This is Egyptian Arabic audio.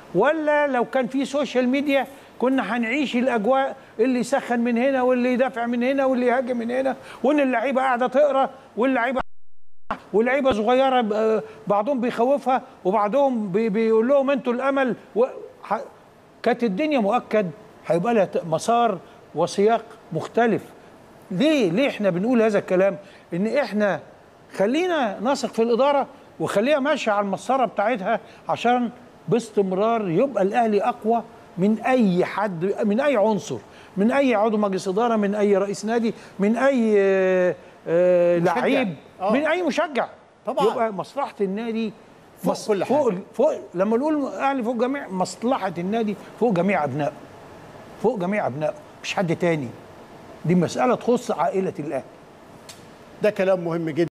ولا لو كان في سوشيال ميديا كنا هنعيش الاجواء اللي يسخن من هنا واللي يدافع من هنا واللي يهاجم من هنا وان اللعيبه قاعده تقرا واللعيبه واللعيبه صغيره ب- بعضهم بيخوفها وبعضهم بي بيقول لهم انتوا الامل و... ح... كانت الدنيا مؤكد هيبقى لها ت- مسار وسياق مختلف ليه ليه احنا بنقول هذا الكلام ان احنا خلينا نثق في الاداره وخليها ماشيه على المسطره بتاعتها عشان باستمرار يبقى الاهلي اقوى من اي حد من اي عنصر من اي عضو مجلس اداره من اي رئيس نادي من اي آه، آه، مشجع. لعيب آه. من اي مشجع طبعاً. يبقى مصلحه النادي فوق مص- كل فوق حاجة. فوق لما نقول اهلي فوق جميع مصلحه النادي فوق جميع ابنائه فوق جميع ابنائه مش حد تاني دي مساله تخص عائله الاهلي ده كلام مهم جدا